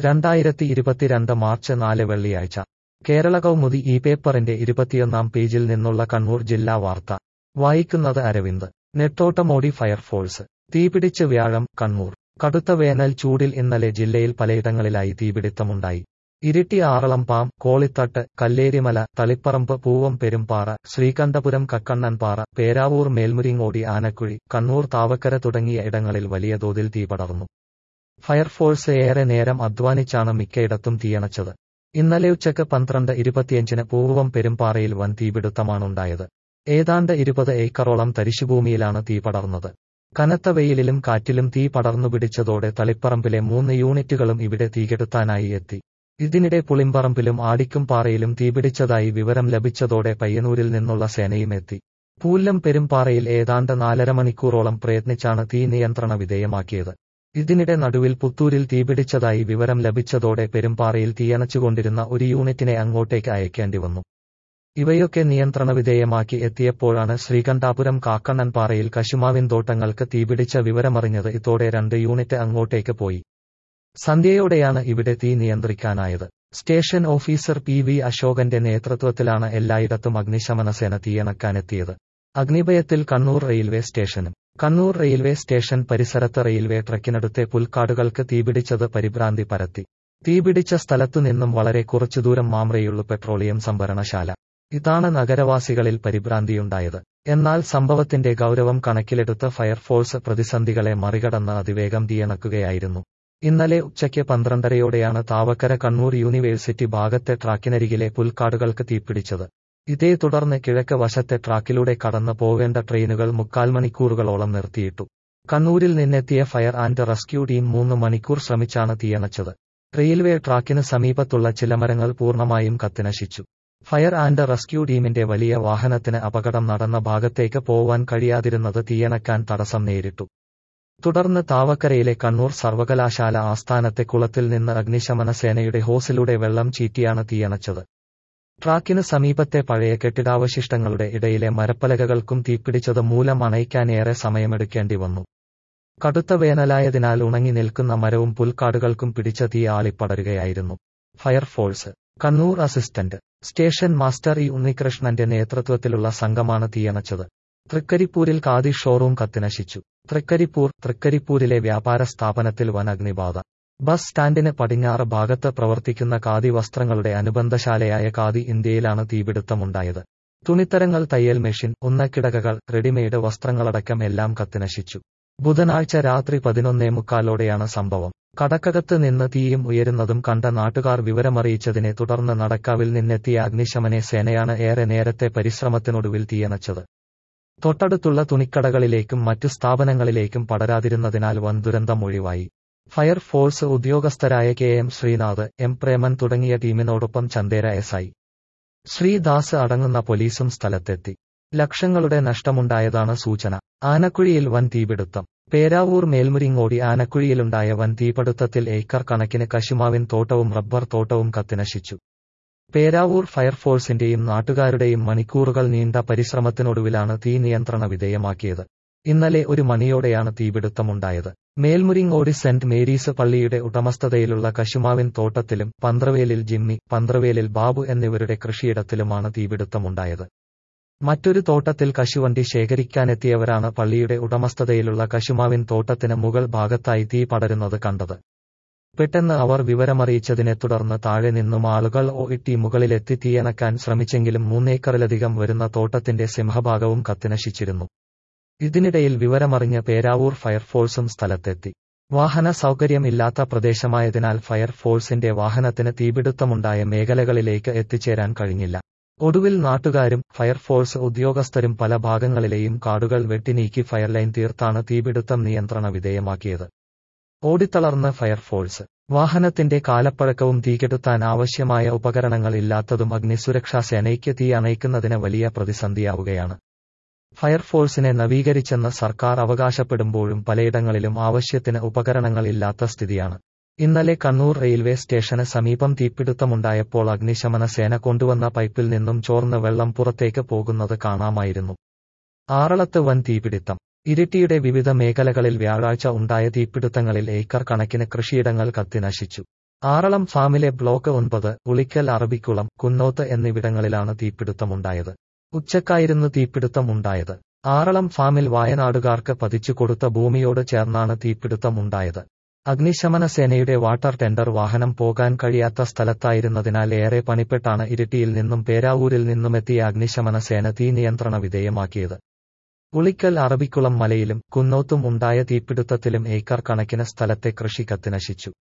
രണ്ടായിരത്തി ഇരുപത്തിരണ്ട് മാർച്ച് നാല് വെള്ളിയാഴ്ച കേരള കൗമുദി ഈ പേപ്പറിന്റെ ഇരുപത്തിയൊന്നാം പേജിൽ നിന്നുള്ള കണ്ണൂർ ജില്ലാ വാർത്ത വായിക്കുന്നത് അരവിന്ദ് നെട്ടോട്ടമോടി ഫയർഫോഴ്സ് തീപിടിച്ച് വ്യാഴം കണ്ണൂർ കടുത്ത വേനൽ ചൂടിൽ ഇന്നലെ ജില്ലയിൽ പലയിടങ്ങളിലായി തീപിടിത്തമുണ്ടായി ഇരിട്ടി ആറളം പാം കോളിത്തട്ട് കല്ലേരിമല തളിപ്പറമ്പ് പൂവം പെരുമ്പാറ ശ്രീകണ്ഠപുരം കക്കണ്ണൻപാറ പേരാവൂർ മേൽമുരിങ്ങോടി ആനക്കുഴി കണ്ണൂർ താവക്കര തുടങ്ങിയ ഇടങ്ങളിൽ വലിയ തോതിൽ തീ പടർന്നു ഫയർഫോഴ്സ് ഏറെ നേരം അധ്വാനിച്ചാണ് മിക്കയിടത്തും തീയണച്ചത് ഇന്നലെ ഉച്ചക്ക് പന്ത്രണ്ട് ഇരുപത്തിയഞ്ചിന് പൂവം പെരുമ്പാറയിൽ വൻ തീപിടുത്തമാണുണ്ടായത് ഏതാണ്ട് ഇരുപത് ഏക്കറോളം തരിശുഭൂമിയിലാണ് തീ പടർന്നത് കനത്ത വെയിലിലും കാറ്റിലും തീ പടർന്നുപിടിച്ചതോടെ തളിപ്പറമ്പിലെ മൂന്ന് യൂണിറ്റുകളും ഇവിടെ തീകെടുത്താനായി എത്തി ഇതിനിടെ പുളിമ്പറമ്പിലും ആടിക്കും പാറയിലും തീപിടിച്ചതായി വിവരം ലഭിച്ചതോടെ പയ്യന്നൂരിൽ നിന്നുള്ള സേനയും എത്തി പൂല്ലം പെരുമ്പാറയിൽ ഏതാണ്ട് നാലര മണിക്കൂറോളം പ്രയത്നിച്ചാണ് തീ നിയന്ത്രണ വിധേയമാക്കിയത് ഇതിനിടെ നടുവിൽ പുത്തൂരിൽ തീപിടിച്ചതായി വിവരം ലഭിച്ചതോടെ പെരുമ്പാറയിൽ തീയണച്ചുകൊണ്ടിരുന്ന ഒരു യൂണിറ്റിനെ അങ്ങോട്ടേക്ക് അയക്കേണ്ടി വന്നു ഇവയൊക്കെ നിയന്ത്രണ വിധേയമാക്കി എത്തിയപ്പോഴാണ് ശ്രീകണ്ഠാപുരം കാക്കണ്ണൻപാറയിൽ കശുമാവിൻ തോട്ടങ്ങൾക്ക് തീപിടിച്ച വിവരമറിഞ്ഞത് ഇതോടെ രണ്ട് യൂണിറ്റ് അങ്ങോട്ടേക്ക് പോയി സന്ധ്യയോടെയാണ് ഇവിടെ തീ നിയന്ത്രിക്കാനായത് സ്റ്റേഷൻ ഓഫീസർ പി വി അശോകന്റെ നേതൃത്വത്തിലാണ് എല്ലായിടത്തും അഗ്നിശമന സേന തീയണക്കാനെത്തിയത് അഗ്നിഭയത്തിൽ കണ്ണൂർ റെയിൽവേ സ്റ്റേഷനും കണ്ണൂർ റെയിൽവേ സ്റ്റേഷൻ പരിസരത്ത് റെയിൽവേ ട്രക്കിനടുത്തെ പുൽക്കാടുകൾക്ക് തീപിടിച്ചത് പരിഭ്രാന്തി പരത്തി തീപിടിച്ച സ്ഥലത്തു നിന്നും വളരെ കുറച്ചു ദൂരം മാമ്രയുള്ളു പെട്രോളിയം സംഭരണശാല ഇതാണ് നഗരവാസികളിൽ പരിഭ്രാന്തിയുണ്ടായത് എന്നാൽ സംഭവത്തിന്റെ ഗൗരവം കണക്കിലെടുത്ത് ഫയർഫോഴ്സ് പ്രതിസന്ധികളെ മറികടന്ന് അതിവേഗം തീയണക്കുകയായിരുന്നു ഇന്നലെ ഉച്ചയ്ക്ക് പന്ത്രണ്ടരയോടെയാണ് താവക്കര കണ്ണൂർ യൂണിവേഴ്സിറ്റി ഭാഗത്തെ ട്രാക്കിനരികിലെ പുൽക്കാടുകൾക്ക് തീപിടിച്ചത് ഇതേ തുടർന്ന് കിഴക്ക് വശത്തെ ട്രാക്കിലൂടെ കടന്നു പോവേണ്ട ട്രെയിനുകൾ മുക്കാൽ മണിക്കൂറുകളോളം നിർത്തിയിട്ടു കണ്ണൂരിൽ നിന്നെത്തിയ ഫയർ ആൻഡ് റെസ്ക്യൂ ടീം മൂന്ന് മണിക്കൂർ ശ്രമിച്ചാണ് തീയണച്ചത് റെയിൽവേ ട്രാക്കിന് സമീപത്തുള്ള ചില മരങ്ങൾ പൂർണ്ണമായും കത്തിനശിച്ചു ഫയർ ആൻഡ് റെസ്ക്യൂ ടീമിന്റെ വലിയ വാഹനത്തിന് അപകടം നടന്ന ഭാഗത്തേക്ക് പോവാൻ കഴിയാതിരുന്നത് തീയണക്കാൻ തടസ്സം നേരിട്ടു തുടർന്ന് താവക്കരയിലെ കണ്ണൂർ സർവകലാശാല ആസ്ഥാനത്തെ കുളത്തിൽ നിന്ന് അഗ്നിശമന സേനയുടെ ഹോസിലൂടെ വെള്ളം ചീറ്റിയാണ് തീയണച്ചത് ട്രാക്കിന് സമീപത്തെ പഴയ കെട്ടിടാവശിഷ്ടങ്ങളുടെ ഇടയിലെ മരപ്പലകകൾക്കും തീപിടിച്ചത് മൂലം അണയ്ക്കാനേറെ സമയമെടുക്കേണ്ടി വന്നു കടുത്ത വേനലായതിനാൽ ഉണങ്ങി നിൽക്കുന്ന മരവും പുൽക്കാടുകൾക്കും പിടിച്ച തീ ആളിപ്പടരുകയായിരുന്നു fire force Kannur assistant station master E ഉണ്ണികൃഷ്ണന്റെ നേതൃത്വത്തിലുള്ള സംഘമാണ് തീയണച്ചത് തൃക്കരിപ്പൂരിൽ കാതി ഷോറൂം കത്തിനശിച്ചു തൃക്കരിപ്പൂർ തൃക്കരിപ്പൂരിലെ വ്യാപാര സ്ഥാപനത്തിൽ വൻ അഗ്നിബാധ ബസ് സ്റ്റാൻഡിന് പടിഞ്ഞാറ് ഭാഗത്ത് പ്രവർത്തിക്കുന്ന ഖാദി വസ്ത്രങ്ങളുടെ അനുബന്ധശാലയായ ഖാദി ഇന്ത്യയിലാണ് തീപിടുത്തമുണ്ടായത് തുണിത്തരങ്ങൾ തയ്യൽ മെഷീൻ ഉന്നക്കിടകകൾ റെഡിമെയ്ഡ് വസ്ത്രങ്ങളടക്കം എല്ലാം കത്തിനശിച്ചു ബുധനാഴ്ച രാത്രി പതിനൊന്നേ മുക്കാലോടെയാണ് സംഭവം കടക്കകത്ത് നിന്ന് തീയും ഉയരുന്നതും കണ്ട നാട്ടുകാർ വിവരമറിയിച്ചതിനെ തുടർന്ന് നടക്കാവിൽ നിന്നെത്തിയ അഗ്നിശമന സേനയാണ് ഏറെ നേരത്തെ പരിശ്രമത്തിനൊടുവിൽ തീയണച്ചത് തൊട്ടടുത്തുള്ള തുണിക്കടകളിലേക്കും മറ്റു സ്ഥാപനങ്ങളിലേക്കും പടരാതിരുന്നതിനാൽ വൻ ദുരന്തം ഒഴിവായി ഫയർഫോഴ്സ് ഉദ്യോഗസ്ഥരായ K M Sreenath M Preman തുടങ്ങിയ ടീമിനോടൊപ്പം ചന്ദേര എസ് ഐ ശ്രീദാസ് അടങ്ങുന്ന പോലീസും സ്ഥലത്തെത്തി ലക്ഷങ്ങളുടെ നഷ്ടമുണ്ടായതാണ് സൂചന ആനക്കുഴിയിൽ വൻ തീപിടുത്തം പേരാവൂർ മേൽമുരിങ്ങോടി ആനക്കുഴിയിലുണ്ടായ വൻ തീപിടുത്തത്തിൽ ഏക്കർ കണക്കിന് കശുമാവിൻ തോട്ടവും റബ്ബർ തോട്ടവും കത്തിനശിച്ചു പേരാവൂർ ഫയർഫോഴ്സിന്റെയും നാട്ടുകാരുടെയും മണിക്കൂറുകൾ നീണ്ട പരിശ്രമത്തിനൊടുവിലാണ് തീ നിയന്ത്രണ വിധേയമാക്കിയത് ഇന്നലെ ഒരു മണിയോടെയാണ് തീപിടുത്തമുണ്ടായത് മേൽമുരിങ്ങോടി സെന്റ് മേരീസ് പള്ളിയുടെ ഉടമസ്ഥതയിലുള്ള കശുമാവിൻ തോട്ടത്തിലും പന്ത്രവേലിൽ ജിമ്മി പന്ത്രവേലിൽ ബാബു എന്നിവരുടെ കൃഷിയിടത്തിലുമാണ് തീപിടുത്തമുണ്ടായത് മറ്റൊരു തോട്ടത്തിൽ കശുവണ്ടി ശേഖരിക്കാനെത്തിയവരാണ് പള്ളിയുടെ ഉടമസ്ഥതയിലുള്ള കശുമാവിൻ തോട്ടത്തിന് മുകൾ ഭാഗത്തായി തീ പടരുന്നത് കണ്ടത് പെട്ടെന്ന് അവർ വിവരമറിയിച്ചതിനെ തുടർന്ന് താഴെ നിന്നും ആളുകൾ ഒഇട്ടി മുകളിലെത്തി തീയണക്കാൻ ശ്രമിച്ചെങ്കിലും മൂന്നേക്കറിലധികം വരുന്ന തോട്ടത്തിന്റെ സിംഹഭാഗവും കത്തിനശിച്ചിരുന്നു ഇതിനിടയിൽ വിവരമറിഞ്ഞ പേരാവൂർ ഫയർഫോഴ്സും സ്ഥലത്തെത്തി വാഹന സൗകര്യം ഇല്ലാത്ത പ്രദേശമായതിനാൽ ഫയർഫോഴ്സിന്റെ വാഹനത്തിന് തീപിടുത്തമുണ്ടായ മേഖലകളിലേക്ക് എത്തിച്ചേരാൻ കഴിഞ്ഞില്ല ഒടുവിൽ നാട്ടുകാരും ഫയർഫോഴ്സ് ഉദ്യോഗസ്ഥരും പല ഭാഗങ്ങളിലെയും കാടുകൾ വെട്ടിനീക്കി ഫയർലൈൻ തീർത്താണ് തീപിടുത്തം നിയന്ത്രണ വിധേയമാക്കിയത് ഓടിത്തളർന്ന ഫയർഫോഴ്സ് വാഹനത്തിന്റെ കാലപ്പഴക്കവും തീകെടുത്താൻ ആവശ്യമായ ഉപകരണങ്ങൾ ഇല്ലാത്തതും അഗ്നിസുരക്ഷാ സേനയ്ക്ക് തീ അണയ്ക്കുന്നതിന് വലിയ പ്രതിസന്ധിയാവുകയാണ് ഫയർഫോഴ്സിനെ നവീകരിച്ചെന്ന് സർക്കാർ അവകാശപ്പെടുമ്പോഴും പലയിടങ്ങളിലും ആവശ്യത്തിന് ഉപകരണങ്ങൾ ഇല്ലാത്ത സ്ഥിതിയാണ് ഇന്നലെ കണ്ണൂർ റെയിൽവേ സ്റ്റേഷന് സമീപം തീപിടുത്തമുണ്ടായപ്പോൾ അഗ്നിശമന സേന കൊണ്ടുവന്ന പൈപ്പിൽ നിന്നും ചോർന്ന് വെള്ളം പുറത്തേക്ക് പോകുന്നത് കാണാമായിരുന്നു ആറളത്ത് വൻ തീപിടുത്തം ഇരിട്ടിയുടെ വിവിധ മേഖലകളിൽ വ്യാഴാഴ്ച ഉണ്ടായ തീപിടുത്തങ്ങളിൽ ഏക്കർ കണക്കിന് കൃഷിയിടങ്ങൾ കത്തിനശിച്ചു ആറളം ഫാമിലെ ബ്ലോക്ക് ഒൻപത് ഉളിക്കൽ അറബിക്കുളം കുന്നോത്ത് എന്നിവിടങ്ങളിലാണ് തീപിടുത്തമുണ്ടായത് ഉച്ചക്കായിരുന്നു തീപിടുത്തം ഉണ്ടായത് ആറളം ഫാമിൽ വായനാടുകാർക്ക് പതിച്ചു കൊടുത്ത ഭൂമിയോട് ചേർന്നാണ് തീപിടുത്തം ഉണ്ടായത് അഗ്നിശമന സേനയുടെ വാട്ടർ ടെൻഡർ വാഹനം പോകാൻ കഴിയാത്ത സ്ഥലത്തായിരുന്നതിനാൽ ഏറെ പണിപ്പെട്ടാണ് ഇരിട്ടിയിൽ നിന്നും പേരാവൂരിൽ നിന്നുമെത്തിയ അഗ്നിശമന സേന തീ നിയന്ത്രണ വിധേയമാക്കിയത് ഉളിക്കൽ അറബിക്കുളം മലയിലും കുന്നോത്തും ഉണ്ടായ തീപിടുത്തത്തിലും ഏക്കർ കണക്കിന് സ്ഥലത്തെ കൃഷി കത്തിനശിച്ചു